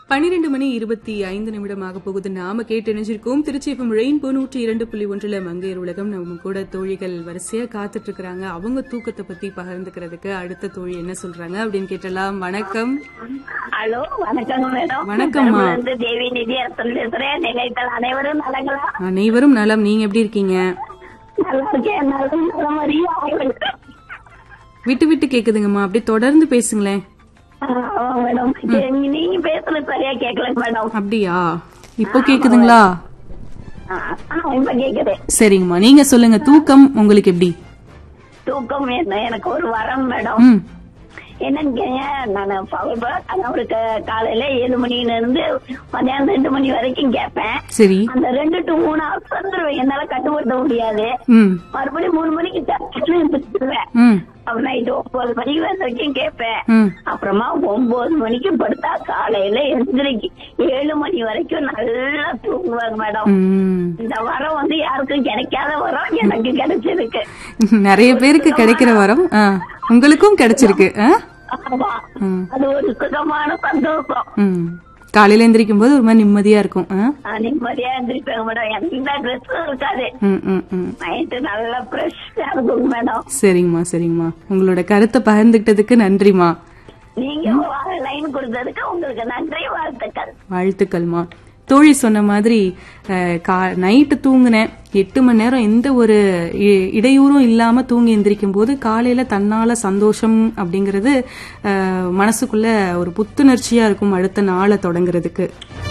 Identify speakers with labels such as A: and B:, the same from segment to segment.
A: பனிரெண்டு மணி இருபத்தி ஐந்து நிமிடமாக போகுது நாம கேட்டு இணைஞ்சிருக்கோம் திருச்சி எஃப்எம் ரெயின்போ நூற்றி இரண்டு புள்ளி ஒன்றுல மங்கையர் உலகம் நம்ம கூட தோழிகள் வரிசையா காத்துட்டு இருக்காங்க அவங்க தூக்கத்தை பத்தி பகிர்ந்துக்கிறதுக்கு அடுத்த தோழி என்ன சொல்றாங்க அப்படின்னு கேட்டலாம் வணக்கம்
B: ஹலோ வணக்கங்க மேடம்
A: வணக்கம்மா.
B: நான் வந்து தேவி நிதி அரசன் பேசுறேன் நிலையத்தில் அனைவரும் நலங்களா
A: அனைவரும் நலம் நீங்க எப்படி இருக்கீங்க
B: நல்லா இருக்கேன் நல்ல நல்ல மாதிரியா
A: விட்டு விட்டு கேக்குதுங்கம்மா அப்படி தொடர்ந்து பேசுங்களேன்
B: மேடம் சரி, நீங்க பேசுறது சரியா கேட்கல மேடம்
A: அப்படியா இப்போ கேக்குதுங்களா
B: ஆ, ஆ, இப்ப கேக்குது
A: சரிங்கம்மா நீங்க சொல்லுங்க தூக்கம் உங்களுக்கு எப்படி
B: தூக்கம் என்ன எனக்கு ஒரு வரம் மேடம்
A: ம்
B: என்னன்னு கேங்க நான் பகல் கணவருக்கு காலையில ஏழு மணில இருந்து மதியானம் ரெண்டு மணி வரைக்கும் கேட்பேன்
A: சரி
B: அந்த ரெண்டு டு மூணு ஹவர்ஸ் வந்துருவேன் என்னால கட்டுப்படுத்த முடியாது
A: ம்
B: மறுபடியும் மூணு மணிக்கு டக்குன்னு எழுந்திருச்சிருவேன்
A: ம்
B: அப்புறம் நைட்டு ஒன்பது மணிக்கு வந்த வரைக்கும் கேட்பேன்
A: ம்
B: அப்புறமா ஒன்பது மணிக்கு படுத்தா காலையில எந்திரிக்கு ஏழு மணி வரைக்கும் நல்லா தூங்குவாங்க மேடம்
A: ம்
B: இந்த வரம் வந்து யாருக்கும் கிடைக்காத வரம் எனக்கு கிடைச்சிருக்கு
A: நிறைய பேருக்கு கிடைக்கிற வரம் ஆ, உங்களுக்கும் கிடைச்சிருக்கு ஆ?
B: ஆமா
A: ம்.
B: அது ஒரு சுகமான சந்தோஷம்
A: ம். காலையில எந்திரிக்கும் போது ஒரு மாதிரி நிம்மதியா இருக்கும் ஆ?
B: நான் நிம்மதியா எந்திரிப்பேங்க மேடம் எந்த ட்ரெஸ்ஸும் இருக்காது
A: ம், ம், ம்.
B: நைட்டு நல்லா ஃப்ரெஷ்ஷா இருக்கும் மேடம்
A: சரிங்கம்மா சரிங்கம்மா உங்களோட கருத்தை பகிர்ந்துக்கிட்டதுக்கு நன்றிம்மா
B: நீங்க லைன் கொடுத்ததுக்கு உங்களுக்கு நன்றி வாழ்த்துக்கள்
A: வாழ்த்துக்கள்மா தோழி சொன்ன மாதிரி அஹ், கா- நைட்டு தூங்குனேன் எட்டு மணி நேரம் எந்த ஒரு இ- இடையூறும் இல்லாம தூங்கி எந்திரிக்கும் போது காலையில தன்னால சந்தோஷம் அப்படிங்கிறது அஹ், மனசுக்குள்ள ஒரு புத்துணர்ச்சியா இருக்கும் அடுத்த நாளை தொடங்குறதுக்கு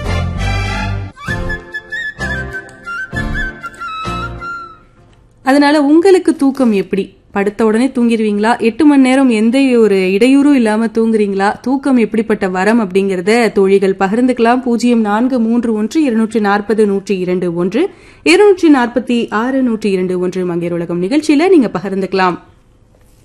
A: அதனால உங்களுக்கு தூக்கம் எப்படி படுத்த உடனே தூங்கிடுவீங்களா எட்டு மணி நேரம் எந்த ஒரு இடையூறும் இல்லாம தூங்குறீங்களா தூக்கம் எப்படிப்பட்ட வரம் அப்படிங்கறத தோழிகள் பகிர்ந்துக்கலாம் பூஜ்ஜியம் நான்கு மூன்று ஒன்று இருநூற்றி நாற்பது நூற்றி இரண்டு ஒன்று இருநூற்றி நாற்பத்தி ஆறு நூற்றி இரண்டு ஒன்று மங்கையர் உலகம் நிகழ்ச்சியில நீங்க பகிர்ந்துக்கலாம்